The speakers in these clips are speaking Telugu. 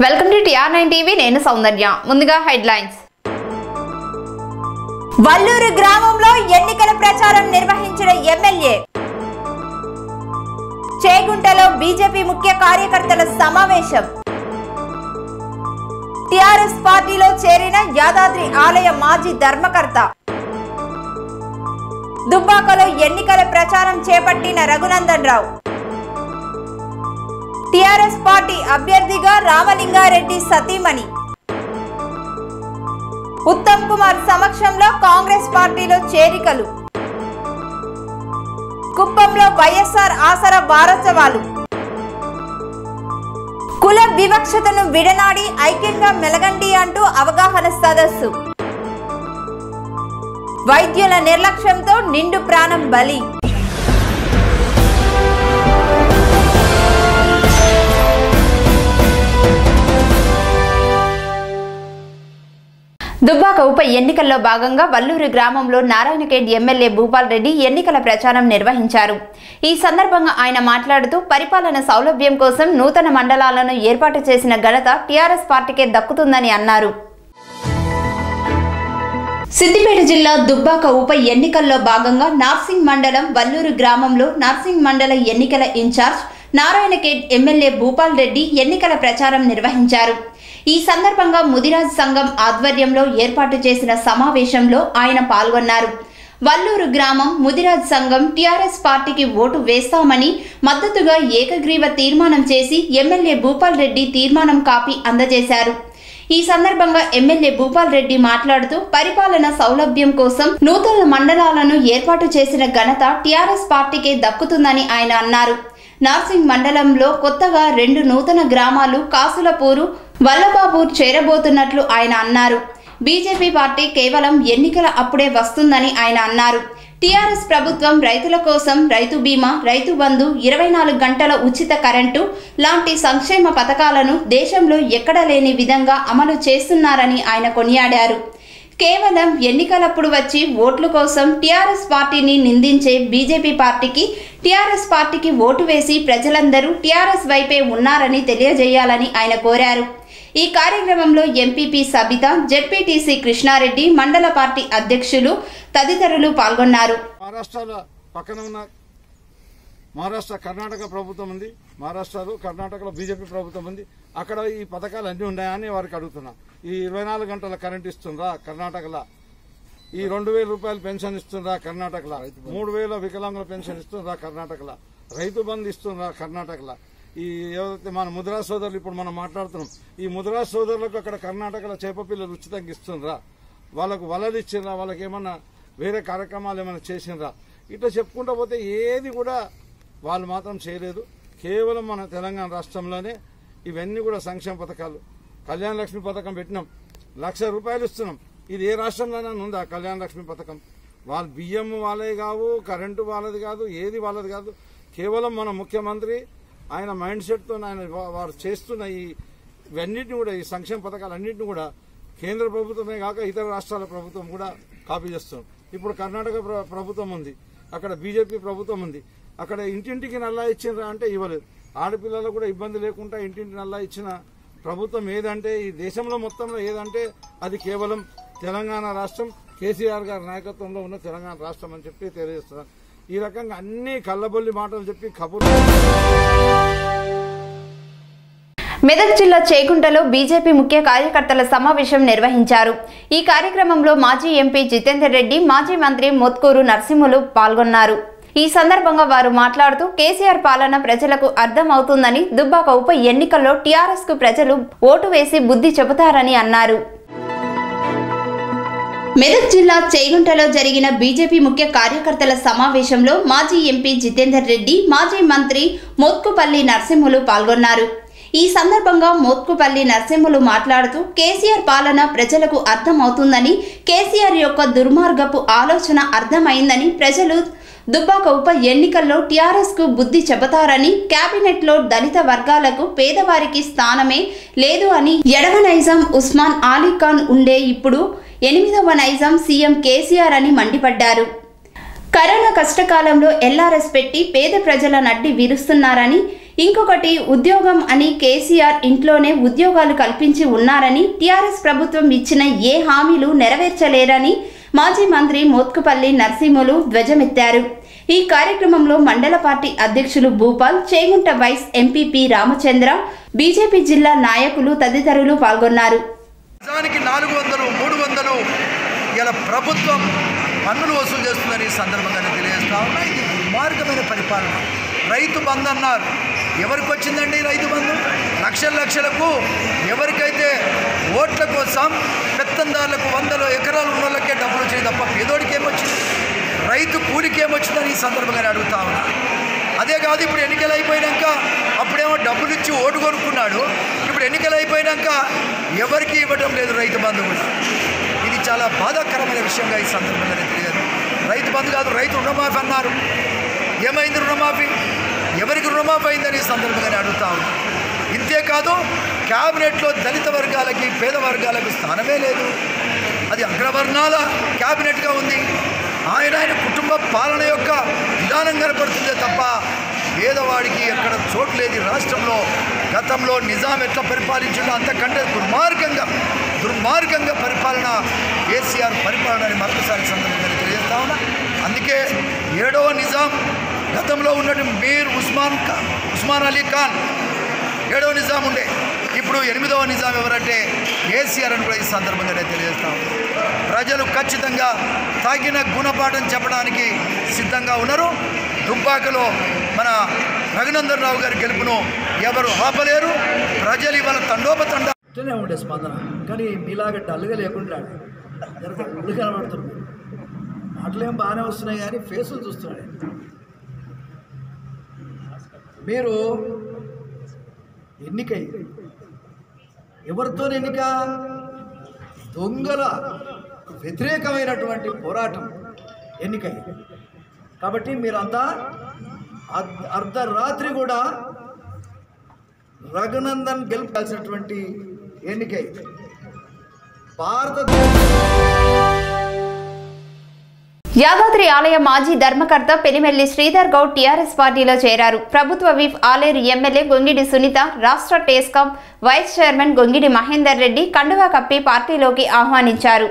Welcome to TR nine TV నేను సౌందర్య ముందుగా హెడ్లైన్స్ వల్లూరు గ్రామంలో ఎన్నికల ప్రచారం నిర్వహించిన ఎమ్మెల్యే చేగుంటలో బీజేపీ ముఖ్య కార్యకర్తల సమావేశం టిఆర్ఎస్ పార్టీలో చేరిన యాదాద్రి ఆలయ మాజీ ధర్మకర్త దుబ్బాకలో ఎన్నికల ప్రచారం చేపట్టిన రఘునందన్ రావు టిఆర్ఎస్ పార్టీ అభ్యర్థిగా రామలింగారెడ్డి సతీమణి ఉత్తమ్ కుమార్ సమక్షంలో కాంగ్రెస్ పార్టీలో చేరికలు కుప్పంలో వైఎస్ఆర్ ఆసరా వారోత్సవాలు కుల వివక్షతను విడనాడి ఐక్యంగా మెలగండి అంటూ అవగాహన సదస్సు వైద్యుల నిర్లక్ష్యంతో నిండు ప్రాణం బలి దుబ్బాక ఉప ఎన్నికల్లో భాగంగా వల్లూరు గ్రామంలో నారాయణఖేడ్ ఎమ్మెల్యే భూపాల్ రెడ్డి ఎన్నికల ప్రచారం నిర్వహించారు ఈ సందర్భంగా ఆయన మాట్లాడుతూ పరిపాలన సౌలభ్యం కోసం నూతన మండలాలను ఏర్పాటు చేసిన ఘనత టీఆర్ఎస్ పార్టీకే దక్కుతుందని అన్నారు సిద్దిపేట జిల్లా దుబ్బాక ఉప ఎన్నికల్లో భాగంగా నార్సింగ్ మండలం వల్లూరు గ్రామంలో నార్సింగ్ మండల ఎన్నికల ఇన్ఛార్జ్ నారాయణఖేడ్ ఎమ్మెల్యే భూపాల్ రెడ్డి ఎన్నికల ప్రచారం నిర్వహించారు ఈ సందర్భంగా ముదిరాజ్ సంఘం ఆధ్వర్యంలో ఏర్పాటు చేసిన సమావేశంలో ఆయన పాల్గొన్నారు వల్లూరు గ్రామం ముదిరాజ్ సంఘం టీఆర్ఎస్ పార్టీకి ఓటు వేస్తామని మద్దతుగా ఏకగ్రీవ తీర్మానం చేసి ఎమ్మెల్యే భూపాల్ రెడ్డి తీర్మానం కాపీ అందజేశారు ఈ సందర్భంగా ఎమ్మెల్యే భూపాల్ రెడ్డి మాట్లాడుతూ పరిపాలన సౌలభ్యం కోసం నూతన మండలాలను ఏర్పాటు చేసిన ఘనత టీఆర్ఎస్ పార్టీకే దక్కుతుందని ఆయన అన్నారు నార్సింగ్ మండలంలో కొత్తగా రెండు నూతన గ్రామాలు కాసులపూరు వల్లభాపూర్ చేరబోతున్నట్లు ఆయన అన్నారు బీజేపీ పార్టీ కేవలం ఎన్నికల అప్పుడే వస్తుందని ఆయన అన్నారు టీఆర్ఎస్ ప్రభుత్వం రైతుల కోసం రైతు బీమా రైతు బంధు ఇరవై నాలుగు గంటల ఉచిత కరెంటు లాంటి సంక్షేమ పథకాలను దేశంలో ఎక్కడ లేని విధంగా అమలు చేస్తున్నారని ఆయన కొనియాడారు కేవలం ఎన్నికలప్పుడు వచ్చి ఓట్ల కోసం టీఆర్ఎస్ పార్టీని నిందించే బీజేపీ పార్టీకి టీఆర్ఎస్ పార్టీకి ఓటు వేసి ప్రజలందరూ టీఆర్ఎస్ వైపే ఉన్నారని తెలియజేయాలని ఆయన కోరారు ఈ కార్యక్రమంలో ఎంపీపీ సబిత జెడ్పీటీసీ కృష్ణారెడ్డి మండల పార్టీ అధ్యక్షులు తదితరులు పాల్గొన్నారు మహారాష్ట్రలో పక్కన ఉన్న మహారాష్ట్ర కర్ణాటక ప్రభుత్వం ఉంది మహారాష్ట్రలో కర్ణాటకలో బీజేపీ ప్రభుత్వం ఉంది అక్కడ ఈ పథకాలు అన్ని ఉన్నాయని వారికి అడుగుతున్నా ఈ ఇరవై నాలుగు గంటల కరెంట్ ఇస్తుందా కర్ణాటకలో ఈ రెండు వేల రూపాయలు పెన్షన్ ఇస్తుందా కర్ణాటకలో మూడు వేల వికలాంగుల పెన్షన్ ఇస్తుందా కర్ణాటకలో రైతు బంధు ఇస్తుందా కర్ణాటకలో ఈ ఏదైతే మన ముద్రా సోదరులు ఇప్పుడు మనం మాట్లాడుతున్నాం ఈ ముద్రా సోదరులకు అక్కడ కర్ణాటకలో చేప పిల్లలు ఉచితంగా ఇస్తుండ్రా వాళ్ళకు వలలు ఇచ్చిండ్రా వాళ్ళకి ఏమన్నా వేరే కార్యక్రమాలు ఏమైనా చేసిండ్రా ఇట్లా చెప్పుకుంటూ పోతే ఏది కూడా వాళ్ళు మాత్రం చేయలేదు కేవలం మన తెలంగాణ రాష్ట్రంలోనే ఇవన్నీ కూడా సంక్షేమ పథకాలు కళ్యాణ లక్ష్మి పథకం పెట్టినాం లక్ష రూపాయలు ఇస్తున్నాం ఇది ఏ రాష్ట్రంలోనే ఉందా కళ్యాణ లక్ష్మి పథకం వాళ్ళ బియ్యం వాళ్ళది కావు కరెంటు వాళ్ళది కాదు ఏది వాళ్ళది కాదు కేవలం మన ముఖ్యమంత్రి ఆయన మైండ్ సెట్తో ఆయన వా- వారు చేస్తున్న ఈ ఇవన్నిటిని కూడా ఈ సంక్షేమ పథకాలన్నింటినీ కూడా కేంద్ర ప్రభుత్వమే కాక ఇతర రాష్ట్రాల ప్రభుత్వం కూడా కాపీ చేస్తుంది ఇప్పుడు కర్ణాటక ప్ర- ప్రభుత్వం ఉంది అక్కడ బీజేపీ ప్రభుత్వం ఉంది అక్కడ ఇంటింటికి నల్లా ఇచ్చిండ్రా అంటే ఇవ్వలేదు ఆడపిల్లలకు కూడా ఇబ్బంది లేకుండా ఇంటింటి నల్లా ఇచ్చిన ప్రభుత్వం ఏదంటే ఈ దేశంలో మొత్తంలో ఏదంటే అది కేవలం తెలంగాణ రాష్ట్రం కేసీఆర్ గారి నాయకత్వంలో ఉన్న తెలంగాణ రాష్ట్రం అని చెప్పి తెలియజేస్తున్నారు ఈ రకంగా అన్ని కళ్ళబొల్లి మాటలు చెప్పి కబుర్లు మెదక్ జిల్లా చేకుంటలో బీజేపీ ముఖ్య కార్యకర్తల సమావేశం నిర్వహించారు ఈ కార్యక్రమంలో మాజీ ఎంపీ జితేందర్ రెడ్డి మాజీ మంత్రి మోత్కూరు నరసింహులు పాల్గొన్నారు ఈ సందర్భంగా వారు మాట్లాడుతూ కేసీఆర్ పాలన ప్రజలకు అర్థం అవుతుందని దుబ్బాక ఉప ఎన్నికల్లో టీఆర్ఎస్ కు ప్రజలు ఓటు వేసి బుద్ధి చెబుతారని అన్నారు మెదక్ జిల్లా చేగుంటలో జరిగిన బీజేపీ ముఖ్య కార్యకర్తల సమావేశంలో మాజీ ఎంపీ జితేందర్ రెడ్డి మాజీ మంత్రి మోత్కుపల్లి నరసింహులు పాల్గొన్నారు ఈ సందర్భంగా మోత్కుపల్లి నరసింహులు మాట్లాడుతూ కేసీఆర్ పాలన ప్రజలకు అర్థమవుతుందని కేసీఆర్ యొక్క దుర్మార్గపు ఆలోచన అర్థమైందని ప్రజలు దుబ్బాక ఉప ఎన్నికల్లో టీఆర్ఎస్ కు బుద్ధి చెబుతారని కేబినెట్ లో దళిత వర్గాలకు పేదవారికి స్థానమే లేదు అని ఎడవ నైజాం ఉస్మాన్ ఆలీ ఖాన్ ఉండే ఇప్పుడు ఎనిమిదవ నైజాం సీఎం కేసీఆర్ అని మండిపడ్డారు కరోనా కష్టకాలంలో ఎల్ఆర్ఎస్ పెట్టి పేద ప్రజల నడ్డి విరుస్తున్నారని ఇంకొకటి ఉద్యోగం అని కేసీఆర్ ఇంట్లోనే ఉద్యోగాలు కల్పించి ఉన్నారని టీఆర్ఎస్ ప్రభుత్వం ఇచ్చిన ఏ హామీలు నెరవేర్చలేరని మాజీ మంత్రి మోత్కుపల్లి నరసింహులు ధ్వజమెత్తారు ఈ కార్యక్రమంలో మండల పార్టీ అధ్యక్షులు Bhupal Chegunta vice MPP Ramachandra BJP జిల్లా నాయకులు తదితరులు పాల్గొన్నారు నిజానికి నాలుగు వందలు మూడు వందలు ఇలా ప్రభుత్వం పన్నులు వసూలు చేస్తుందని ఈ సందర్భంగా నేను తెలియజేస్తా ఉన్నా ఇది దుర్మార్గమైన పరిపాలన రైతు బంధు అన్నారు ఎవరికి వచ్చిందండి రైతు బంధు లక్షల లక్షలకు ఎవరికైతే ఓట్ల కోసం పెత్తందారులకు వందలు ఎకరాలు ఉన్న వాళ్ళకే డబ్బులు వచ్చినాయి తప్ప పేదోడికి ఏమొచ్చింది రైతు కూలికి ఏమొచ్చిందని ఈ సందర్భంగా నేను అడుగుతా ఉన్నా అదే కాదు ఇప్పుడు ఎన్నికలు అయిపోయినాక అప్పుడేమో డబ్బులు ఇచ్చి ఓటు కొనుక్కున్నాడు ఇప్పుడు ఎన్నికలు అయిపోయినాక ఎవరికి ఇవ్వడం లేదు రైతు బంధు కూడా ఇది చాలా బాధాకరమైన విషయంగా ఈ సందర్భంగా నేను తెలియదు రైతు బంధు కాదు రైతు రుణమాఫీ అన్నారు ఏమైంది రుణమాఫీ ఎవరికి రుణమాఫీ అయిందని ఈ సందర్భంగా నేను అడుగుతా ఉన్నా ఇంతే కాదు క్యాబినెట్లో దళిత వర్గాలకి పేద వర్గాలకు స్థానమే లేదు అది అగ్రవర్ణాల క్యాబినెట్గా ఉంది ఆయన ఆయన కుటుంబ పాలన యొక్క విధానం కనపడుతుందే తప్ప పేదవాడికి ఎక్కడ చోటు లేదు ఈ రాష్ట్రంలో గతంలో నిజాం ఎట్లా పరిపాలించిందో అంతకంటే దుర్మార్గంగా దుర్మార్గంగా పరిపాలన కేసీఆర్ పరిపాలన అని మరొకసారి సందర్భంగా నేను తెలియజేస్తా ఉన్నా అందుకే ఏడవ నిజాం గతంలో ఉన్నటువంటి మీర్ ఉస్మాన్ ఖా ఉస్మాన్ అలీ ఖాన్ ఏడవ నిజాం ఉండే ఇప్పుడు ఎనిమిదవ నిజాం ఎవరంటే కేసీఆర్ అని కూడా ఈ సందర్భంగా నేను తెలియజేస్తాను ప్రజలు ఖచ్చితంగా తగిన గుణపాఠం చెప్పడానికి సిద్ధంగా ఉన్నారు దుబ్బాకలో మన రఘునందన్ రావు గారి గెలుపును ఎవరు ఆపలేరు ప్రజలు ఇవాళ తండోపతండ అట్లనే ఉండే స్పందన కానీ మీలాగా డల్గా లేకుండా జరగ గుళ్ళు కనబడుతుంది మాటలేం బాగానే వస్తున్నాయి కానీ ఫేసులు చూస్తున్నాడు మీరు ఎన్నికై ఎవరితో ఎన్నిక దొంగల వ్యతిరేకమైనటువంటి పోరాటం ఎన్నికై కాబట్టి మీరంతా అర్ధ- అర్ధరాత్రి కూడా రఘునందన్ గెలుపాల్సినటువంటి ఎన్నికై భారతదేశ యాదాద్రి ఆలయ మాజీ ధర్మకర్త పెనిమెల్లి శ్రీధర్ గౌడ్ టీఆర్ఎస్ పార్టీలో చేరారు ప్రభుత్వ విప్ ఆలేరు ఎమ్మెల్యే గొంగిడి సునీత రాష్ట్ర టేస్కాం వైస్ చైర్మన్ గొంగిడి మహేందర్ రెడ్డి కండువా కప్పి పార్టీలోకి ఆహ్వానించారు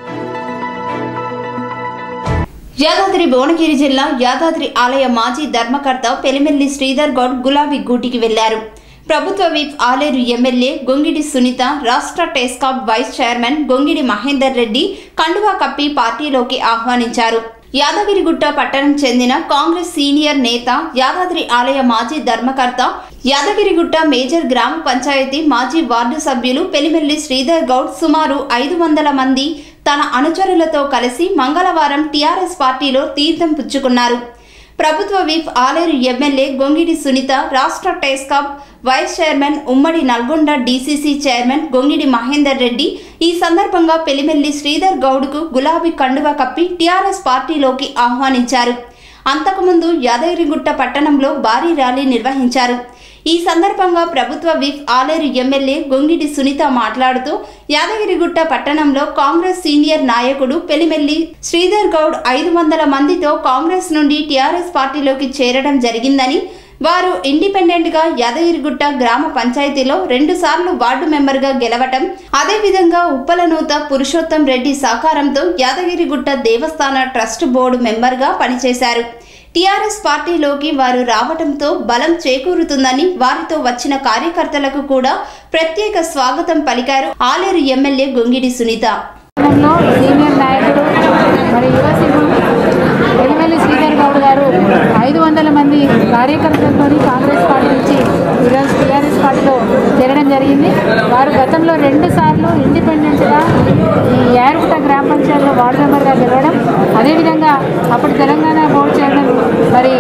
యాదాద్రి భువనగిరి జిల్లా యాదాద్రి ఆలయ మాజీ ధర్మకర్త పెలిమెల్లి శ్రీధర్ గౌడ్ గులాబీ గూటికి వెళ్లారు ప్రభుత్వ విప్ ఆలేరు ఎమ్మెల్యే గొంగిడి సునీత రాష్ట్ర టెస్కాప్ వైస్ చైర్మన్ గొంగిడి మహేందర్ రెడ్డి కండువా కప్పి పార్టీలోకి ఆహ్వానించారు యాదగిరిగుట్ట పట్టణం చెందిన కాంగ్రెస్ సీనియర్ నేత యాదాద్రి ఆలయ మాజీ ధర్మకర్త యాదగిరిగుట్ట మేజర్ గ్రామ పంచాయతీ మాజీ వార్డు సభ్యులు పెలిమెల్లి శ్రీధర్ గౌడ్ సుమారు ఐదు వందల మంది తన అనుచరులతో కలిసి మంగళవారం టీఆర్ఎస్ పార్టీలో తీర్థం పుచ్చుకున్నారు ప్రభుత్వ విప్ ఆలేరు ఎమ్మెల్యే గొంగిడి సునీత రాష్ట్ర టెస్కాప్ వైస్ చైర్మన్ ఉమ్మడి నల్గొండ డీసీసీ చైర్మన్ గొంగిడి మహేందర్ రెడ్డి ఈ సందర్భంగా పెలిమెల్లి శ్రీధర్ గౌడ్కు గులాబీ కండువా కప్పి టీఆర్ఎస్ పార్టీలోకి ఆహ్వానించారు అంతకుముందు యాదగిరిగుట్ట పట్టణంలో భారీ ర్యాలీ నిర్వహించారు ఈ సందర్భంగా ప్రభుత్వ విప్ ఆలేరు ఎమ్మెల్యే గొంగిడి సునీత మాట్లాడుతూ యాదగిరిగుట్ట పట్టణంలో కాంగ్రెస్ సీనియర్ నాయకుడు పెలిమెల్లి శ్రీధర్ గౌడ్ ఐదు వందల మందితో కాంగ్రెస్ నుండి టీఆర్ఎస్ పార్టీలోకి చేరడం జరిగిందని వారు ఇండిపెండెంట్ గా యాదగిరిగుట్ట గ్రామ పంచాయతీలో రెండు సార్లు వార్డు మెంబర్ గా గెలవటం అదేవిధంగా ఉప్పలనూత పురుషోత్తం రెడ్డి సహకారంతో యాదగిరిగుట్ట దేవస్థాన ట్రస్ట్ బోర్డు మెంబర్ గా పనిచేశారు టీఆర్ఎస్ పార్టీలోకి వారు రావటంతో బలం చేకూరుతుందని వారితో వచ్చిన కార్యకర్తలకు కూడా ప్రత్యేక స్వాగతం పలికారు ఆలేరు ఎమ్మెల్యే గొంగిడి సునీత గ్రామంలో సీనియర్ నాయకుడు మరి యువసింహం వెలిమెల్లి శ్రీధర్ గౌడ్ గారు ఐదు వందల మంది కార్యకర్తలతో కాంగ్రెస్ పార్టీ నుంచి ఈరోజు టీఆర్ఎస్ పార్టీలో చేరడం జరిగింది వారు గతంలో రెండు సార్లు ఇండిపెండెంట్గా ఈ యారుగుట్ట గ్రామ పంచాయతీలో వార్డు మెంబర్గా గెలవడం అదేవిధంగా అప్పుడు తెలంగాణ బోర్డు చైర్మన్ మరి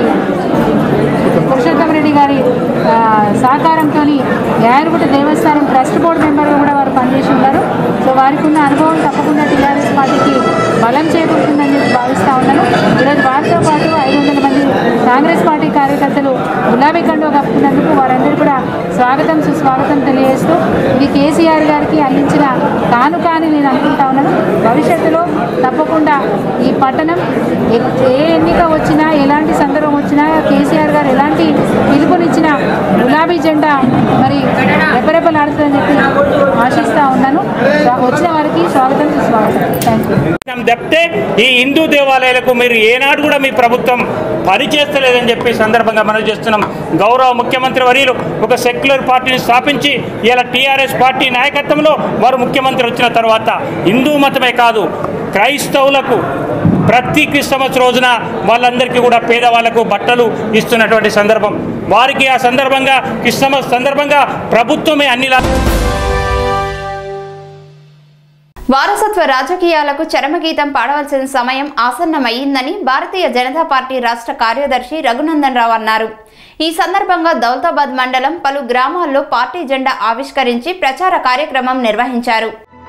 పురుషోత్తమ రెడ్డి గారి ఆ, సహకారంతో యారుగుట్ట దేవస్థానం ట్రస్ట్ బోర్డు మెంబర్గా కూడా వారు పనిచేసి ఉన్నారు సో వారికి ఉన్న అనుభవం తప్పకుండా టీఆర్ఎస్ పార్టీకి బలం చేకూరుతుందని చెప్పి భావిస్తూ ఉన్నాను ఈరోజు వారితో పాటు ఐదు వందల మంది కాంగ్రెస్ పార్టీ కార్యకర్తలు గులాబీ కండువ కప్పుకున్నందుకు వారందరూ కూడా స్వాగతం సుస్వాగతం తెలియజేస్తూ ఇది కేసీఆర్ గారికి అందించిన కానుక అని నేను అనుకుంటా ఉన్నాను భవిష్యత్తులో తప్పకుండా ఈ పట్టణం ఎ- ఏ ఎన్నిక వచ్చినా ఎలాంటి సందర్భం వచ్చినా కేసీఆర్ గారు ఎలాంటి పిలుపునిచ్చినా గులాబీ జెండా మరి రెపరెపలాడుతుందని చెప్పి ఆశిస్తూ ఉన్నాను స్వా- వచ్చిన వారికి స్వాగతం సుస్వాగతం థ్యాంక్ యూ మనం తప్పితే ఈ హిందూ దేవాలయాలకు మీరు ఏనాడు కూడా మీ ప్రభుత్వం పనిచేస్తలేదని చెప్పి సందర్భంగా మనం చేస్తున్నాం గౌరవ ముఖ్యమంత్రి వర్యులు ఒక సెక్యులర్ పార్టీని స్థాపించి ఇలా టీఆర్ఎస్ పార్టీ నాయకత్వంలో వారు ముఖ్యమంత్రి వచ్చిన తర్వాత హిందూ మతమే కాదు క్రైస్తవులకు ప్రతి క్రిస్మస్ రోజున వాళ్ళందరికీ కూడా పేదవాళ్లకు బట్టలు ఇస్తున్నటువంటి సందర్భం వారికి ఆ సందర్భంగా క్రిస్మస్ సందర్భంగా ప్రభుత్వమే అన్ని లా- వారసత్వ రాజకీయాలకు చరమగీతం పాడవలసిన సమయం ఆసన్నమయ్యిందని భారతీయ జనతా పార్టీ రాష్ట్ర కార్యదర్శి రఘునందన్ రావు అన్నారు ఈ సందర్భంగా దౌలతాబాద్ మండలం పలు గ్రామాల్లో పార్టీ జెండా ఆవిష్కరించి ప్రచార కార్యక్రమం నిర్వహించారు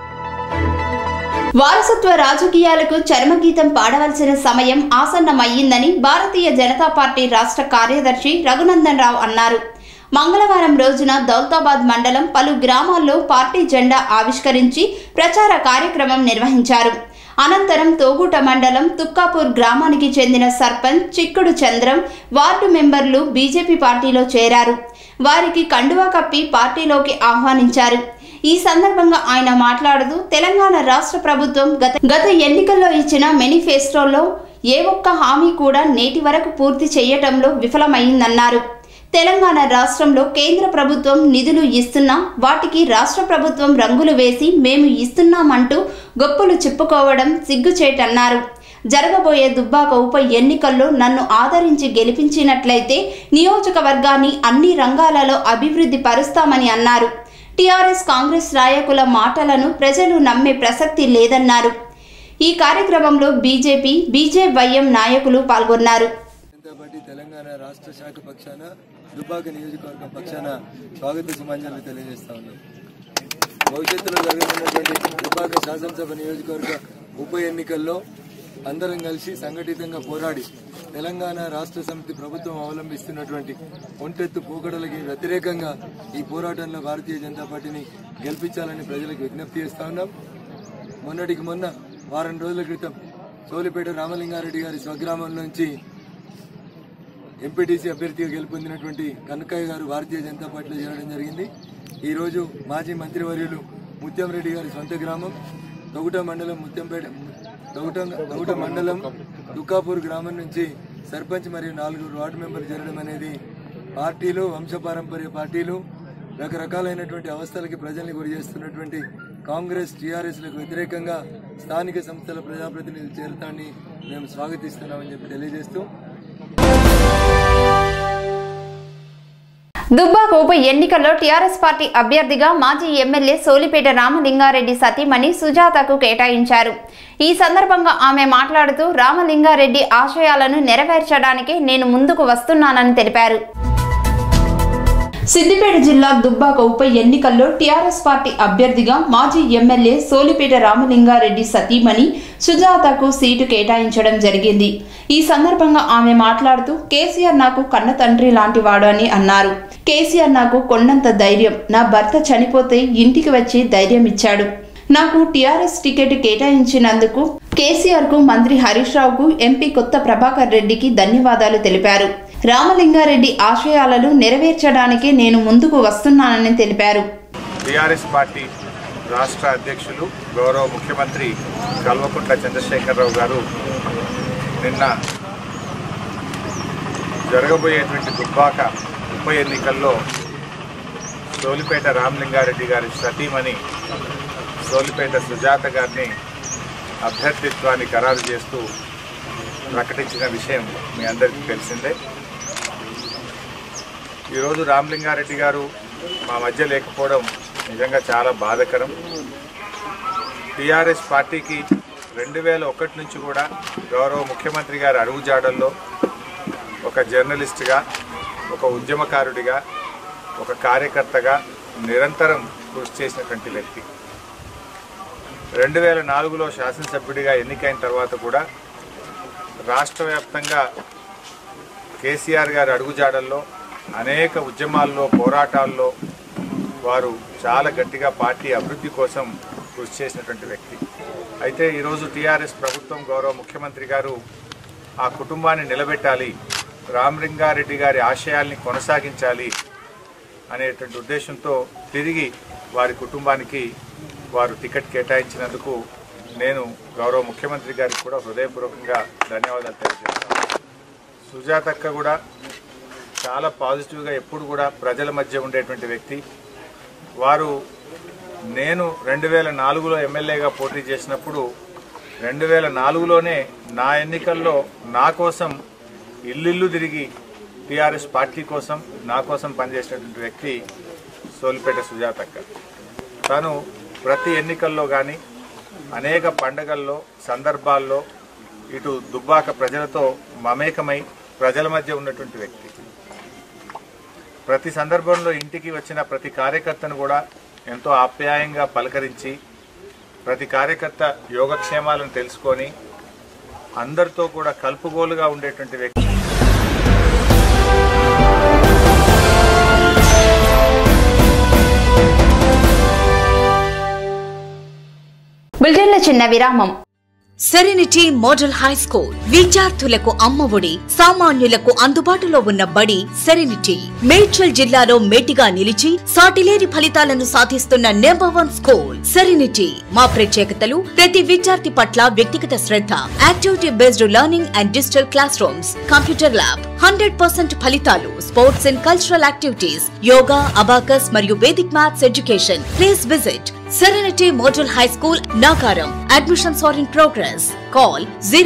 వారసత్వ రాజకీయాలకు చర్మగీతం పాడవలసిన సమయం ఆసన్నమయ్యిందని భారతీయ జనతా పార్టీ రాష్ట్ర కార్యదర్శి రఘునందన్ రావు అన్నారు మంగళవారం రోజున దౌలతాబాద్ మండలం పలు గ్రామాల్లో పార్టీ జెండా ఆవిష్కరించి ప్రచార కార్యక్రమం నిర్వహించారు అనంతరం తోగుట మండలం తుక్కాపూర్ గ్రామానికి చెందిన సర్పంచ్ చిక్కుడు చంద్రం వార్డు మెంబర్లు బీజేపీ పార్టీలో చేరారు వారికి కండువా కప్పి పార్టీలోకి ఆహ్వానించారు ఈ సందర్భంగా ఆయన మాట్లాడుతూ తెలంగాణ రాష్ట్ర ప్రభుత్వం గత గత ఎన్నికల్లో ఇచ్చిన మేనిఫెస్టోలో ఏ ఒక్క హామీ కూడా నేటి వరకు పూర్తి చేయటంలో విఫలమైందన్నారు తెలంగాణ రాష్ట్రంలో కేంద్ర ప్రభుత్వం నిధులు ఇస్తున్నా వాటికి రాష్ట్ర ప్రభుత్వం రంగులు వేసి మేము ఇస్తున్నామంటూ గొప్పలు చెప్పుకోవడం సిగ్గుచేటన్నారు జరగబోయే దుబ్బాక ఉప ఎన్నికల్లో నన్ను ఆదరించి గెలిపించినట్లయితే నియోజకవర్గాన్ని అన్ని రంగాలలో అభివృద్ధి పరుస్తామని అన్నారు టీఆర్ఎస్ కాంగ్రెస్ నాయకుల మాటలను ప్రజలు నమ్మే ప్రసక్తి లేదన్నారు ఈ కార్యక్రమంలో బీజేపీ బీజేవైఎం నాయకులు పాల్గొన్నారు జనతా పార్టీ తెలంగాణ రాష్ట్ర శాఖ పక్షాన దుబ్బాక నియోజకవర్గం పక్షాన స్వాగత సుమాంజలు తెలియజేస్తా ఉన్నాం భవిష్యత్తులో జరుగుతున్నటువంటి దుబ్బాక శాసనసభ నియోజకవర్గ ఉప ఎన్నికల్లో అందరం కలిసి సంఘటితంగా పోరాడి తెలంగాణ రాష్ట్ర సమితి ప్రభుత్వం అవలంబిస్తున్నటువంటి ఒంటెత్తు పోకడలకి వ్యతిరేకంగా ఈ పోరాటంలో భారతీయ జనతా పార్టీని గెలిపించాలని ప్రజలకు విజ్ఞప్తి చేస్తా ఉన్నాం మొన్నటికి మొన్న వారం రోజుల క్రితం సోలిపేట రామలింగారెడ్డి గారి స్వగ్రామం నుంచి ఎంపీటీసీ అభ్యర్థిగా గెలుపొందినటువంటి కనకయ్య గారు భారతీయ జనతా పార్టీలో చేరడం జరిగింది ఈ రోజు మాజీ మంత్రివర్యులు ముత్యం రెడ్డి గారి సొంత గ్రామం తొగుట మండలం ముత్యంపేట తొగుట తొగుట మండలం దుకాపూర్ గ్రామం నుంచి సర్పంచ్ మరియు నాలుగు వార్డు మెంబర్లు చేరడం అనేది పార్టీలు వంశపారంపర్య పార్టీలు రకరకాలైనటువంటి అవస్థలకి ప్రజల్ని గురి చేస్తున్నటువంటి కాంగ్రెస్ టీఆర్ఎస్లకు వ్యతిరేకంగా స్థానిక సంస్థల ప్రజాప్రతినిధులు చేరతాన్ని మేము స్వాగతిస్తున్నామని చెప్పి తెలియజేస్తూ దుబ్బాక ఉప ఎన్నికల్లో టీఆర్ఎస్ పార్టీ అభ్యర్థిగా మాజీ ఎమ్మెల్యే సోలిపేట రామలింగారెడ్డి సతీమణి సుజాతకు కేటాయించారు ఈ సందర్భంగా ఆమె మాట్లాడుతూ రామలింగారెడ్డి ఆశయాలను నెరవేర్చడానికి నేను ముందుకు వస్తున్నానని తెలిపారు సిద్దిపేట జిల్లా దుబ్బాక ఉప ఎన్నికల్లో టీఆర్ఎస్ పార్టీ అభ్యర్థిగా మాజీ ఎమ్మెల్యే సోలిపేట రామలింగారెడ్డి సతీమణి సుజాతకు సీటు కేటాయించడం జరిగింది ఈ సందర్భంగా ఆమె మాట్లాడుతూ కేసీఆర్ నాకు కన్న తండ్రి లాంటివాడు అని అన్నారు కేసీఆర్ నాకు కొండంత ధైర్యం నా భర్త చనిపోతే ఇంటికి వచ్చి ధైర్యం ఇచ్చాడు నాకు టీఆర్ఎస్ టికెట్ కేటాయించినందుకు కేసీఆర్ కు మంత్రి హరీష్ రావుకు ఎంపీ కొత్త ప్రభాకర్ రెడ్డికి ధన్యవాదాలు తెలిపారు రామలింగారెడ్డి ఆశయాలను నెరవేర్చడానికి నేను ముందుకు వస్తున్నానని తెలిపారు టీఆర్ఎస్ పార్టీ రాష్ట్ర అధ్యక్షులు గౌరవ ముఖ్యమంత్రి కల్వకుంట్ల చంద్రశేఖరరావు గారు నిన్న జరగబోయేటువంటి దుబ్బాక ఉప ఎన్నికల్లో సోలిపేట రామలింగారెడ్డి గారి సతీమణి సోలిపేట సుజాత గారిని అభ్యర్థిత్వాన్ని ఖరారు చేస్తూ ప్రకటించిన విషయం మీ అందరికీ తెలిసిందే ఈరోజు రామలింగారెడ్డి గారు మా మధ్య లేకపోవడం నిజంగా చాలా బాధకరం టీఆర్ఎస్ పార్టీకి రెండు వేల ఒకటి నుంచి కూడా గౌరవ ముఖ్యమంత్రి గారి అడుగుజాడల్లో ఒక జర్నలిస్ట్గా ఒక ఉద్యమకారుడిగా ఒక కార్యకర్తగా నిరంతరం కృషి చేసినటువంటి వ్యక్తి రెండు వేల నాలుగులో శాసనసభ్యుడిగా ఎన్నికైన తర్వాత కూడా రాష్ట్ర వ్యాప్తంగా కేసీఆర్ గారి అడుగుజాడల్లో అనేక ఉద్యమాల్లో పోరాటాల్లో వారు చాలా గట్టిగా పార్టీ అభివృద్ధి కోసం కృషి చేసినటువంటి వ్యక్తి అయితే ఈరోజు టీఆర్ఎస్ ప్రభుత్వం గౌరవ ముఖ్యమంత్రి గారు ఆ కుటుంబాన్ని నిలబెట్టాలి రామలింగారెడ్డి గారి ఆశయాల్ని కొనసాగించాలి అనేటువంటి ఉద్దేశంతో తిరిగి వారి కుటుంబానికి వారు టికెట్ కేటాయించినందుకు నేను గౌరవ ముఖ్యమంత్రి గారికి కూడా హృదయపూర్వకంగా ధన్యవాదాలు తెలియజేస్తాను సుజాతక్క కూడా చాలా పాజిటివ్గా ఎప్పుడు కూడా ప్రజల మధ్య ఉండేటువంటి వ్యక్తి వారు నేను రెండు వేల నాలుగులో ఎమ్మెల్యేగా పోటీ చేసినప్పుడు రెండు వేల నాలుగులోనే నా ఎన్నికల్లో నా కోసం ఇల్లు తిరిగి టీఆర్ఎస్ పార్టీ కోసం నా కోసం పనిచేసినటువంటి వ్యక్తి సోలిపేట సుజాతక్క తను ప్రతి ఎన్నికల్లో కానీ అనేక పండగల్లో సందర్భాల్లో ఇటు దుబ్బాక ప్రజలతో మమేకమై ప్రజల మధ్య ఉన్నటువంటి వ్యక్తి ప్రతి సందర్భంలో ఇంటికి వచ్చిన ప్రతి కార్యకర్తను కూడా ఎంతో ఆప్యాయంగా పలకరించి ప్రతి కార్యకర్త యోగక్షేమాలను తెలుసుకొని అందరితో కూడా కలుపుగోలుగా ఉండేటువంటి వ్యక్తి బులెటిన్లో చిన్న విరామం సెరెనిటీ మోడల్ హై స్కూల్ విద్యార్థులకు అమ్మఒడి సామాన్యులకు అందుబాటులో ఉన్న బడి సెరెనిటీ మేడ్చల్ జిల్లాలో మేటిగా నిలిచి సాటిలేని ఫలితాలను సాధిస్తున్న నెంబర్ వన్ స్కూల్ సెరెనిటీ మా ప్రత్యేకతలు ప్రతి విద్యార్థి పట్ల వ్యక్తిగత శ్రద్ధ activity based learning and digital classrooms computer lab hundred percent ఫలితాలు sports and cultural activities yoga abacus మరియు Vedic maths education please visit Serenity Model High School, Nagaram. Admissions are in progress. Call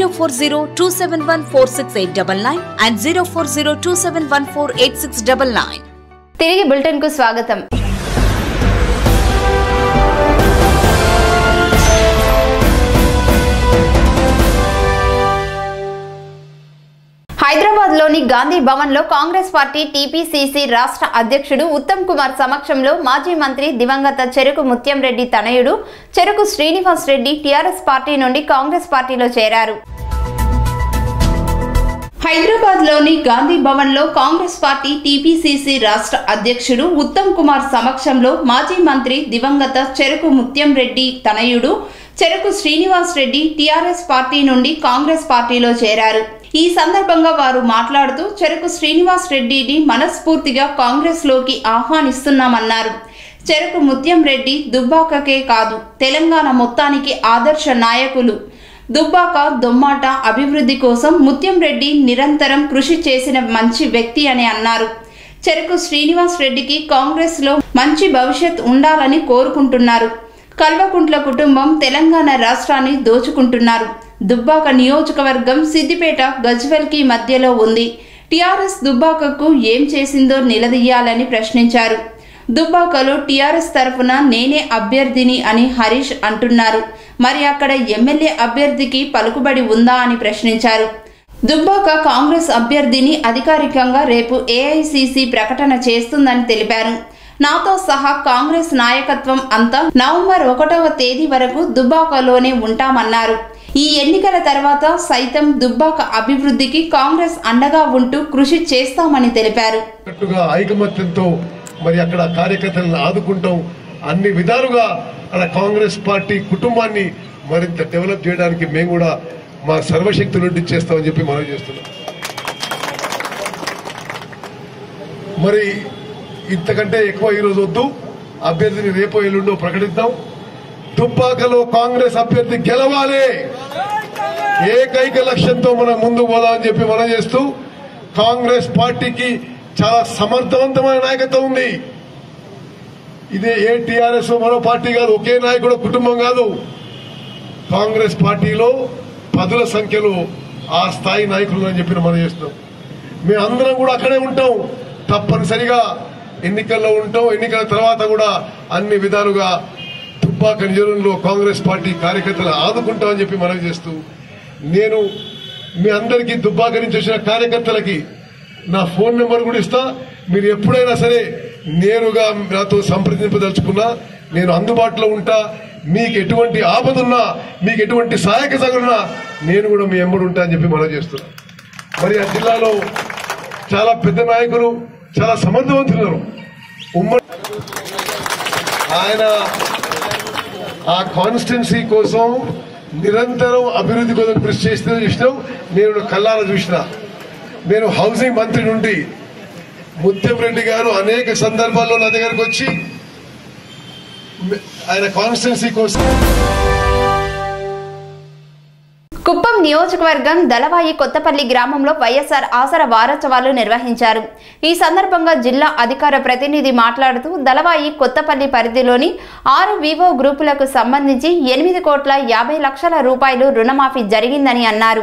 040-271-46899 and 040-271-48699. తిరిగి బులెటిన్ కు స్వాగతం హైదరాబాద్ లోని గాంధీ భవన్ లో కాంగ్రెస్ పార్టీ టీపీసీసీ రాష్ట్ర అధ్యక్షుడు ఉత్తమ్ కుమార్ సమక్షంలో మాజీ మంత్రి దివంగత చెరుకు ముత్యం రెడ్డి తనయుడు చెరుకు శ్రీనివాస్ రెడ్డి టీఆర్ఎస్ పార్టీ నుండి కాంగ్రెస్ పార్టీలో చేరారు హైదరాబాద్ లోని గాంధీ భవన్ లో కాంగ్రెస్ పార్టీ టీపీసీసీ రాష్ట్ర అధ్యక్షుడు ఉత్తమ్ కుమార్ సమక్షంలో మాజీ మంత్రి దివంగత చెరుకు ముత్యం రెడ్డి తనయుడు చెరుకు శ్రీనివాస్ రెడ్డి టీఆర్ఎస్ పార్టీ నుండి కాంగ్రెస్ పార్టీలో చేరారు ఈ సందర్భంగా వారు మాట్లాడుతూ చెరుకు శ్రీనివాస్ రెడ్డిని మనస్ఫూర్తిగా కాంగ్రెస్ లోకి ఆహ్వానిస్తున్నామన్నారు చెరుకు ముత్యం రెడ్డి దుబ్బాకకే కాదు తెలంగాణ మొత్తానికి ఆదర్శ నాయకులు దుబ్బాక దొమ్మాట అభివృద్ధి కోసం ముత్యం రెడ్డి నిరంతరం కృషి చేసిన మంచి వ్యక్తి అని అన్నారు చెరుకు శ్రీనివాస్ రెడ్డికి కాంగ్రెస్ లో మంచి భవిష్యత్ ఉండాలని కోరుకుంటున్నారు కల్వకుంట్ల కుటుంబం తెలంగాణ రాష్ట్రాన్ని దోచుకుంటున్నారు దుబ్బాక నియోజకవర్గం సిద్దిపేట గజ్వెల్కి మధ్యలో ఉంది టీఆర్ఎస్ దుబ్బాకకు ఏం చేసిందో నిలదీయాలని ప్రశ్నించారు దుబ్బాకలో టీఆర్ఎస్ తరఫున నేనే అభ్యర్థిని అని హరీష్ అంటున్నారు మరి అక్కడ ఎమ్మెల్యే అభ్యర్థికి పలుకుబడి ఉందా అని ప్రశ్నించారు దుబ్బాక కాంగ్రెస్ అభ్యర్థిని అధికారికంగా రేపు ఏఐసిసి ప్రకటన చేస్తుందని తెలిపారు నాతో సహా కాంగ్రెస్ నాయకత్వం అంతా నవంబర్ ఒకటవ తేదీ వరకు దుబ్బాకలోనే ఉంటామన్నారు ఈ ఎన్నికల తర్వాత సైతం దుబ్బాక అభివృద్ధికి కాంగ్రెస్ అండగా ఉంటూ కృషి చేస్తామని తెలిపారు కట్టుగా ఐకమత్యంతో మరి అక్కడ కార్యకర్తలను ఆదుకుంటాం అన్ని విధాలుగా అక్కడ కాంగ్రెస్ పార్టీ కుటుంబాన్ని మరింత డెవలప్ చేయడానికి మేము కూడా మా సర్వశక్తులు చేస్తామని చెప్పి మనం చేస్తున్నాం మరి ఇంతకంటే ఎక్కువ ఈరోజు వద్దు అభ్యర్థిని రేపో ఎల్లుండో ప్రకటిద్దాం దుబ్బాకలో కాంగ్రెస్ అభ్యర్థి గెలవాలి ఏకైక లక్ష్యంతో మనం ముందు పోదామని చెప్పి మనం చేస్తూ కాంగ్రెస్ పార్టీకి చాలా సమర్థవంతమైన నాయకత్వం ఉంది ఇదే ఏ టీఆర్ఎస్ మరో పార్టీ కాదు ఒకే నాయకుడు కుటుంబం కాదు కాంగ్రెస్ పార్టీలో పదుల సంఖ్యలో ఆ స్థాయి నాయకులు అని చెప్పి మనం చేస్తున్నాం మేము అందరం కూడా అక్కడే ఉంటాం తప్పనిసరిగా ఎన్నికల్లో ఉంటాం ఎన్నికల తర్వాత కూడా అన్ని విధాలుగా దుబ్బాక నియోజకవర్గంలో కాంగ్రెస్ పార్టీ కార్యకర్తలు ఆదుకుంటామని చెప్పి మనం చేస్తూ నేను మీ అందరికీ దుబ్బాక నుంచి వచ్చిన కార్యకర్తలకి నా ఫోన్ నెంబర్ కూడా ఇస్తా మీరు ఎప్పుడైనా సరే నేరుగా నాతో సంప్రదింపదలుచుకున్నా నేను అందుబాటులో ఉంటా మీకు ఎటువంటి ఆపదున్నా మీకు ఎటువంటి సహాయక సగలున్నా నేను కూడా మీ ఎంబడి ఉంటా అని చెప్పి మనం చేస్తున్నా మరి ఆ జిల్లాలో చాలా పెద్ద నాయకులు చాలా సమర్థవంతులు ఉమ్మడి ఆయన ఆ కాన్స్టిట్యున్సీ కోసం నిరంతరం అభివృద్ధి కోసం కృషి చేస్తూ చూసినాం నేను కళ్ళారా చూసిన నేను హౌసింగ్ మంత్రి నుండి ముత్యం రెడ్డి గారు అనేక సందర్భాల్లో నా దగ్గరకు వచ్చి ఆయన కాన్స్టిట్యున్సీ కోసం కుప్పం నియోజకవర్గం దళవాయి కొత్తపల్లి గ్రామంలో వైఎస్ఆర్ ఆసర వారోత్సవాలు నిర్వహించారు ఈ సందర్భంగా జిల్లా అధికార ప్రతినిధి మాట్లాడుతూ దళవాయి కొత్తపల్లి పరిధిలోని ఆరు వివో గ్రూపులకు సంబంధించి ఎనిమిది కోట్ల యాభై లక్షల రూపాయలు రుణమాఫీ జరిగిందని అన్నారు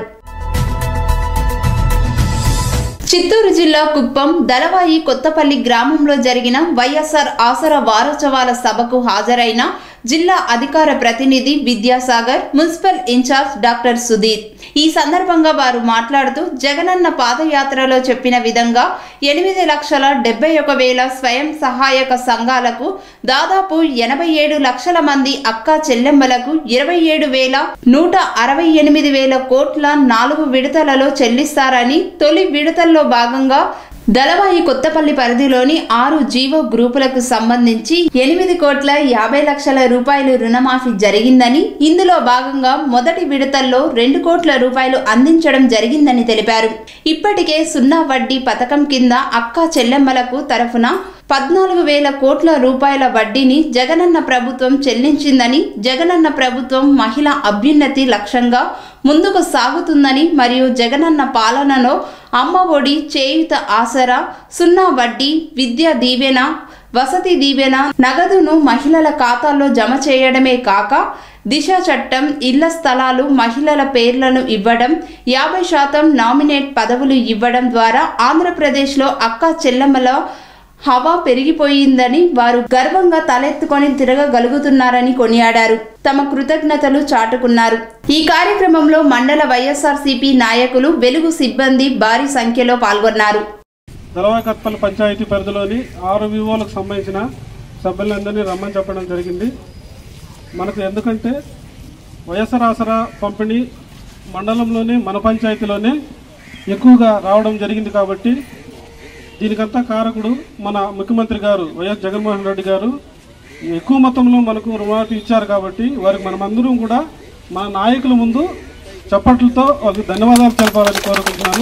చిత్తూరు జిల్లా కుప్పం దళవాయి కొత్తపల్లి గ్రామంలో జరిగిన వైఎస్ఆర్ ఆసరా వారోత్సవాల సభకు హాజరైన జిల్లా అధికార ప్రతినిధి Vidyasagar municipal incharge doctor Sudheer ఈ సందర్భంగా వారు మాట్లాడుతూ జగనన్న పాదయాత్రలో చెప్పిన విధంగా ఎనిమిది లక్షల డెబ్బై ఒక వేల స్వయం సహాయక సంఘాలకు దాదాపు ఎనభై ఏడు లక్షల మంది అక్క చెల్లెమ్మలకు ఇరవై ఏడు వేల నూట అరవై ఎనిమిది వేల కోట్ల నాలుగు విడతలలో చెల్లిస్తారని తొలి విడతల్లో భాగంగా దళవాయి కొత్తపల్లి పరిధిలోని ఆరు జీవో గ్రూపులకు సంబంధించి ఎనిమిది కోట్ల యాభై లక్షల రూపాయలు రుణమాఫీ జరిగిందని ఇందులో భాగంగా మొదటి విడతల్లో రెండు కోట్ల రూపాయలు అందించడం జరిగిందని తెలిపారు ఇప్పటికే సున్నా వడ్డీ పథకం కింద అక్క చెల్లెమ్మలకు తరఫున పద్నాలుగు వేల కోట్ల రూపాయల వడ్డీని జగనన్న ప్రభుత్వం చెల్లించిందని జగనన్న ప్రభుత్వం మహిళా అభ్యున్నతి లక్ష్యంగా ముందుకు సాగుతుందని మరియు జగనన్న పాలనలో అమ్మ ఒడి చేయుత ఆసరా సున్నా వడ్డీ విద్యా దీవెన వసతి దీవెన నగదును మహిళల ఖాతాల్లో జమ చేయడమే కాక దిశ చట్టం ఇళ్ల స్థలాలు మహిళల పేర్లను ఇవ్వడం యాభై శాతం నామినేట్ పదవులు ఇవ్వడం ద్వారా ఆంధ్రప్రదేశ్లో అక్క చెల్లెమ్మల హవా పెరిగిపోయిందని వారు గర్వంగా తలెత్తుకొని తిరగగలుగుతున్నారని కొనియాడారు తమ కృతజ్ఞతలు చాటుకున్నారు ఈ కార్యక్రమంలో మండల వైఎస్ఆర్సీపీ నాయకులు వెలుగు సిబ్బంది భారీ సంఖ్యలో పాల్గొన్నారు దళవాకత్పల్లి పంచాయతీ పరిధిలోని ఆరు వివోలకు సంబంధించిన సభ్యులందరినీ రమ్మని చెప్పడం జరిగింది మనకు ఎందుకంటే వైఎస్ఆర్ ఆసరా పంపిణీ మండలంలోనే మన పంచాయతీలోనే ఎక్కువగా రావడం జరిగింది కాబట్టి దీనికంతా కారకుడు మన ముఖ్యమంత్రి గారు వైఎస్ జగన్మోహన్ రెడ్డి గారు ఎక్కువ మొత్తంలో మనకు రుణమాఫీ ఇచ్చారు కాబట్టి వారికి మనమందరం కూడా మన నాయకుల ముందు చప్పట్లతో వారికి ధన్యవాదాలు తెలపాలని కోరుకుంటున్నాను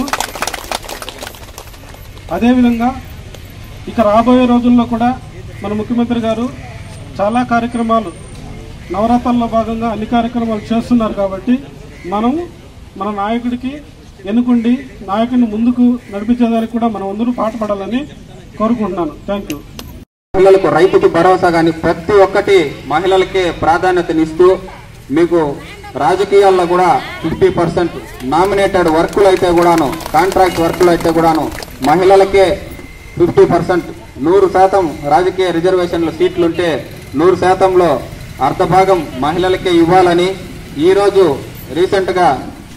అదేవిధంగా ఇక రాబోయే రోజుల్లో కూడా మన ముఖ్యమంత్రి గారు చాలా కార్యక్రమాలు నవరాత్రుల్లో భాగంగా అన్ని కార్యక్రమాలు చేస్తున్నారు కాబట్టి మనం మన నాయకుడికి ఎన్నుకుండి నాయకుడిని ముందుకు నడిపించేదానికి కూడా మనం అందరూ పాటుపడాలని కోరుకుంటున్నాను థ్యాంక్ యూ మహిళలకు రైతుకు భరోసా కానీ ప్రతి ఒక్కటి మహిళలకే ప్రాధాన్యతనిస్తూ మీకు రాజకీయాల్లో కూడా ఫిఫ్టీ పర్సెంట్ నామినేటెడ్ వర్కులు అయితే కూడాను కాంట్రాక్ట్ వర్కులు అయితే కూడాను మహిళలకే ఫిఫ్టీ పర్సెంట్ నూరు శాతం రాజకీయ రిజర్వేషన్ల సీట్లుంటే నూరు శాతంలో అర్ధభాగం మహిళలకే ఇవ్వాలని ఈరోజు రీసెంట్గా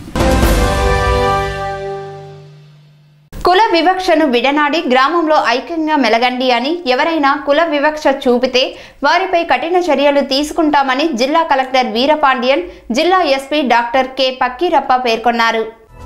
కుల వివక్షను విడనాడి గ్రామంలో ఐక్యంగా మెలగండి అని ఎవరైనా కుల వివక్ష చూపితే వారిపై కఠిన చర్యలు తీసుకుంటామని జిల్లా కలెక్టర్ వీరపాండియన్ జిల్లా ఎస్పీ డాక్టర్ కె పక్కీరప్ప పేర్కొన్నారు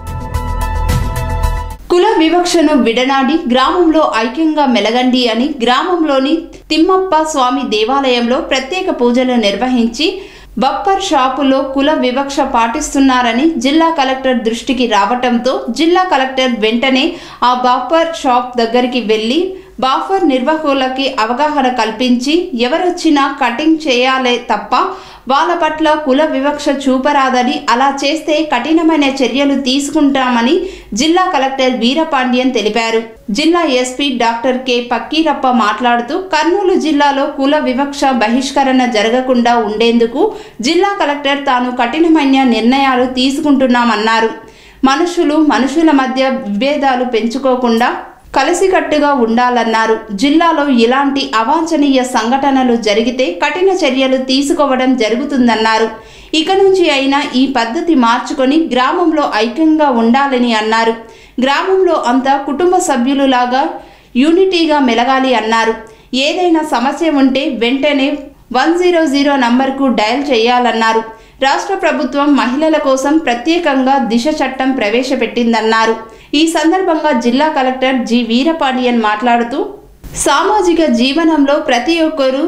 కుల వివక్షను విడనాడి గ్రామంలో ఐక్యంగా మెలగండి అని గ్రామంలోని తిమ్మప్ప స్వామి దేవాలయంలో ప్రత్యేక పూజలు నిర్వహించి బప్పర్ షాపులో కుల వివక్ష పాటిస్తున్నారని జిల్లా కలెక్టర్ దృష్టికి రావటంతో జిల్లా కలెక్టర్ వెంటనే ఆ బాపర్ షాప్ దగ్గరికి వెళ్లి బాఫర్ నిర్వాహకులకి అవగాహన కల్పించి ఎవరొచ్చినా కటింగ్ చేయాలే తప్ప వాళ్ళ పట్ల కుల వివక్ష చూపరాదని అలా చేస్తే కఠినమైన చర్యలు తీసుకుంటామని జిల్లా కలెక్టర్ వీరపాండ్యన్ తెలిపారు జిల్లా ఎస్పీ డాక్టర్ కె పక్కీరప్ప మాట్లాడుతూ కర్నూలు జిల్లాలో కుల వివక్ష బహిష్కరణ జరగకుండా ఉండేందుకు జిల్లా కలెక్టర్ తాను కఠినమైన నిర్ణయాలు తీసుకుంటున్నామన్నారు మనుషులు మనుషుల మధ్య విభేదాలు పెంచుకోకుండా కలిసికట్టుగా ఉండాలన్నారు జిల్లాలో ఇలాంటి అవాంఛనీయ సంఘటనలు జరిగితే కఠిన చర్యలు తీసుకోవడం జరుగుతుందన్నారు ఇక నుంచి అయినా ఈ పద్ధతి మార్చుకొని గ్రామంలో ఐక్యంగా ఉండాలని అన్నారు గ్రామంలో అంతా కుటుంబ సభ్యులులాగా యూనిటీగా మెలగాలి అన్నారు ఏదైనా సమస్య ఉంటే వెంటనే వన్ జీరో జీరో నంబర్కు డయల్ చేయాలన్నారు రాష్ట్ర ప్రభుత్వం మహిళల కోసం ప్రత్యేకంగా దిశ చట్టం ప్రవేశపెట్టిందన్నారు ఈ సందర్భంగా జిల్లా కలెక్టర్ జి వీరపాండియన్ మాట్లాడుతూ సామాజిక జీవనంలో ప్రతి ఒక్కరూ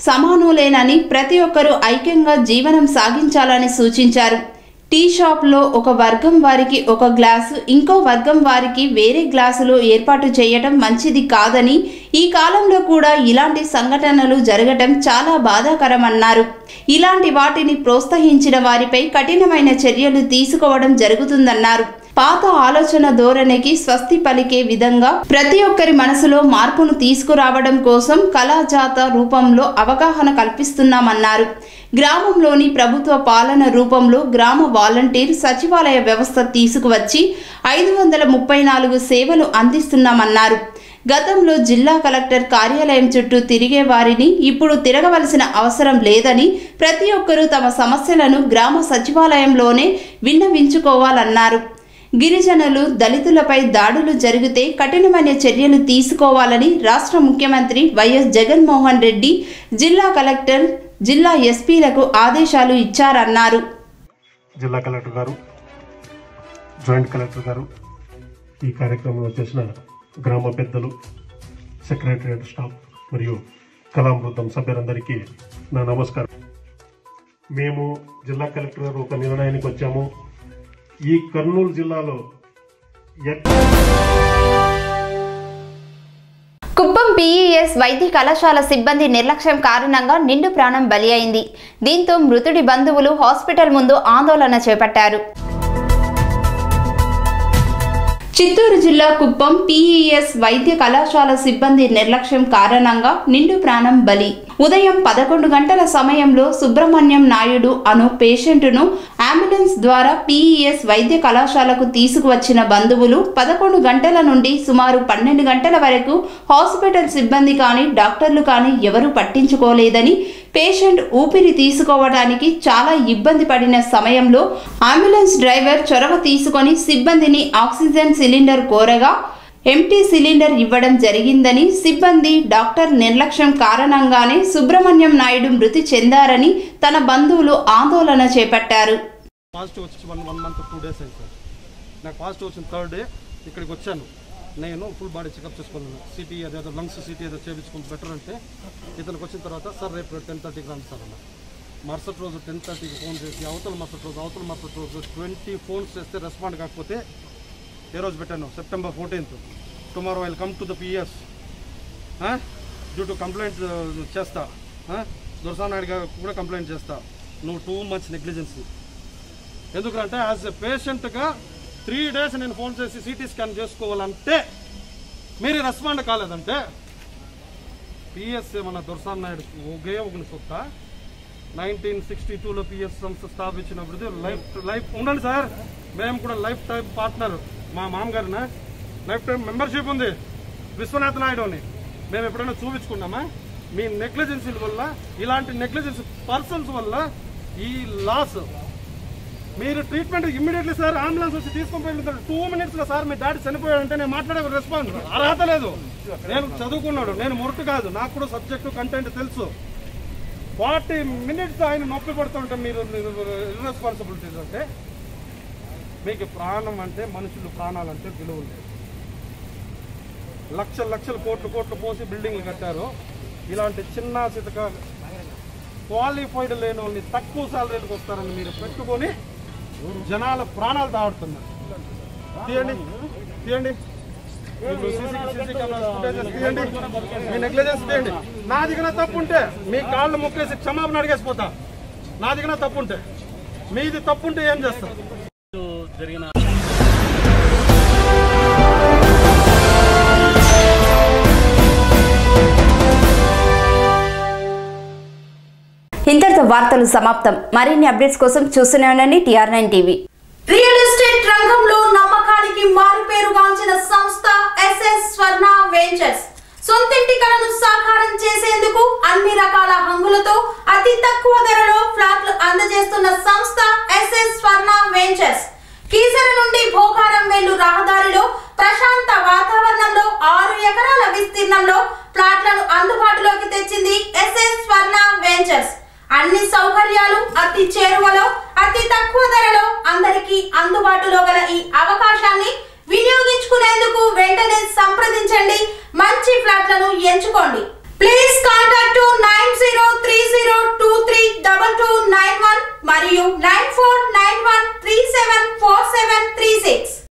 సమానులేనని ప్రతి ఒక్కరూ ఐక్యంగా జీవనం సాగించాలని సూచించారు టీ షాప్లో ఒక వర్గం వారికి ఒక గ్లాసు ఇంకో వర్గం వారికి వేరే గ్లాసులు ఏర్పాటు చేయటం మంచిది కాదని ఈ కాలంలో కూడా ఇలాంటి సంఘటనలు జరగటం చాలా బాధాకరమన్నారు ఇలాంటి వాటిని ప్రోత్సహించిన వారిపై కఠినమైన చర్యలు తీసుకోవడం జరుగుతుందన్నారు పాత ఆలోచన ధోరణికి స్వస్తి పలికే విధంగా ప్రతి ఒక్కరి మనసులో మార్పును తీసుకురావడం కోసం కళాజాత రూపంలో అవగాహన కల్పిస్తున్నామన్నారు గ్రామంలోని ప్రభుత్వ పాలన రూపంలో గ్రామ వాలంటీర్ సచివాలయ వ్యవస్థ తీసుకువచ్చి ఐదు వందల ముప్పై నాలుగు సేవలు అందిస్తున్నామన్నారు గతంలో జిల్లా కలెక్టర్ కార్యాలయం చుట్టూ తిరిగే వారిని ఇప్పుడు తిరగవలసిన అవసరం లేదని ప్రతి ఒక్కరూ తమ సమస్యలను గ్రామ సచివాలయంలోనే విన్నవించుకోవాలన్నారు గిరిజనులు దళితులపై దాడులు జరిగితే కఠినమైన చర్యలు తీసుకోవాలని రాష్ట్ర ముఖ్యమంత్రి వైఎస్ జగన్మోహన్ రెడ్డి జిల్లా కలెక్టర్ జిల్లా ఎస్పీలకు ఆదేశాలు ఇచ్చారన్నారు జిల్లా కలెక్టర్ గారు జాయింట్ కలెక్టర్ గారు ఈ కార్యక్రమంలో చేసిన గ్రామ పెద్దలు సెక్రటరియట్ స్టాఫ్ మరియు కళామృతం సభ్యులందరికీ నా నమస్కారం మేము జిల్లా కలెక్టర్ గారు ఒక నిర్ణయానికి వచ్చాము ఈ కర్నూలు జిల్లాలో ఎక్కడ కుప్పం పీఈఎస్ వైద్య కళాశాల సిబ్బంది నిర్లక్ష్యం కారణంగా నిండు ప్రాణం బలి అయింది దీంతో మృతుడి బంధువులు హాస్పిటల్ ముందు ఆందోళన చేపట్టారు చిత్తూరు జిల్లా కుప్పం పీఈఎస్ వైద్య కళాశాల సిబ్బంది నిర్లక్ష్యం కారణంగా నిండు ప్రాణం బలి ఉదయం పదకొండు గంటల సమయంలో సుబ్రహ్మణ్యం నాయుడు అను పేషెంట్ను అంబులెన్స్ ద్వారా పీఈఎస్ వైద్య కళాశాలకు తీసుకువచ్చిన బంధువులు పదకొండు గంటల నుండి సుమారు పన్నెండు గంటల వరకు హాస్పిటల్ సిబ్బంది కానీ డాక్టర్లు కానీ ఎవరూ పట్టించుకోలేదని పేషెంట్ ఊపిరి తీసుకోవడానికి చాలా ఇబ్బంది పడిన సమయంలో అంబులెన్స్ డ్రైవర్ చొరవ తీసుకొని సిబ్బందిని ఆక్సిజన్ సిలిండర్ కోరగా ఎంటీ సిలిండర్ ఇవ్వడం జరిగిందని సిబ్బంది డాక్టర్ నిర్లక్ష్యం కారణంగానే సుబ్రహ్మణ్యం నాయుడు మృతి చెందారని తన బంధువులు ఆందోళన చేపట్టారు పాజిటివ్ వచ్చి one one month two days అయింది సార్ నాకు పాజిటివ్ వచ్చిన థర్డ్ డే ఇక్కడికి వచ్చాను నేను ఫుల్ బాడీ చెకప్ చేసుకున్నాను సిటీ అదేదో లంగ్స్ సిటీ ఏదో చేయించుకుని బెటర్ అంటే ఇతనికి వచ్చిన తర్వాత సార్ రేపు టెన్ థర్టీకి రండి సార్ అన్న మరుసటి రోజు టెన్ థర్టీకి ఫోన్ చేసి అవతల మరుసటి రోజు అవతల మరుసటి రోజు ట్వంటీ ఫోన్స్ చేస్తే రెస్పాండ్ కాకపోతే ఏ రోజు పెట్టాను September fourteenth tomorrow I'll come to the PS due to complaint చేస్తా దుర్సానాయుడు గారు కూడా కంప్లైంట్ చేస్తా నువ్వు టూ మంత్స్ నెగ్లిజెన్సీ ఎందుకంటే యాజ్ ఎ పేషెంట్గా త్రీ డేస్ నేను ఫోన్ చేసి సిటీ స్కాన్ చేసుకోవాలంటే మీరు రెస్పాండ్ కాలేదంటే పిఎస్ మన దుర్సాన్ నాయుడు ఒకే ఒక సొత్త నైన్టీన్ సిక్స్టీ టూలో పిఎస్ సంస్థ స్థాపించినప్పుడు లైఫ్ లైఫ్ ఉండండి సార్ మేము కూడా లైఫ్ టైం పార్ట్నర్ మా మామగారిన లైఫ్ టైం మెంబర్షిప్ ఉంది విశ్వనాథ్ నాయుడు అని మేము ఎప్పుడైనా చూపించుకున్నామా మీ నెగ్లిజెన్సీల వల్ల ఇలాంటి నెగ్లిజెన్స్ పర్సన్స్ వల్ల ఈ లాస్ మీరు ట్రీట్మెంట్ ఇమ్మీడియట్లీ సార్ అంబులెన్స్ వచ్చి తీసుకొని పోయి టూ మినిట్స్ లో సార్ మీ డాడీ చనిపోయాడంటే నేను మాట్లాడే రెస్పాన్స్ అర్హత లేదు నేను చదువుకున్నాడు నేను మురటు కాదు నాకు కూడా సబ్జెక్టు కంటెంట్ తెలుసు ఫార్టీ మినిట్స్ ఆయన నొప్పి పడుతుంటే మీరు ఇర్రెస్పాన్సిబిలిటీస్ అంటే మీకు ప్రాణం అంటే మనుషులు ప్రాణాలంటే విలువ లేదు లక్షల లక్షల కోట్లు కోట్లు పోసి బిల్డింగ్లు కట్టారు ఇలాంటి చిన్న చితక క్వాలిఫైడ్ లేని వాళ్ళని తక్కువ సాలరీలకు వస్తారని మీరు పెట్టుకొని జనాల ప్రాణాలు తాడుతున్నారు తీయండి తీయండి ఇప్పుడు CC CC కెమెరా footages తీయండి మీ నెగ్లిజెన్స్ తీయండి నా దిగిన తప్పు ఉంటే మీ కాళ్ళు ముక్కేసి క్షమాపణ అడిగేసిపోతా నా దిగిన తప్పు ఉంటే మీది తప్పు ఉంటే ఏం చేస్తారు జరిగిన ఇంతటితో వార్తలు సమాప్తం మరిన్ని అప్డేట్స్ కోసం చూస్తూనే ఉండండి TR nine TV real estate రంగంలో నమ్మకానికి మారుపేరుగాంచిన సంస్థ ఎస్ఎస్ స్వర్ణ వెంచర్స్ సొంతింటి కలను సాకారం చేసేందుకు అన్ని రకాల హంగులతో అతి తక్కువ ధరలో ఫ్లాట్లు అందజేస్తున్న సంస్థ ఎస్ఎస్ స్వర్ణ వెంచర్స్ కీసర నుండి భోగారం వెళ్ళు రహదారిలో ప్రశాంత వాతావరణంలో ఆరు ఎకరాల విస్తీర్ణంలో ప్లాట్లను అందుబాటులోకి తెచ్చింది ఎస్ఎస్ స్వర్ణ వెంచర్స్ అన్ని సౌకర్యాలు అతి చేరువలో అతి తక్కువ ధరలో అందరికీ అందుబాటులో గల ఈ అవకాశాన్ని వినియోగించుకునేందుకు వెంటనే సంప్రదించండి మంచి ఫ్లాట్లను ఎంచుకోండి please contact nine zero three zero two three double two nine one మరియు nine four nine one three seven four seven three six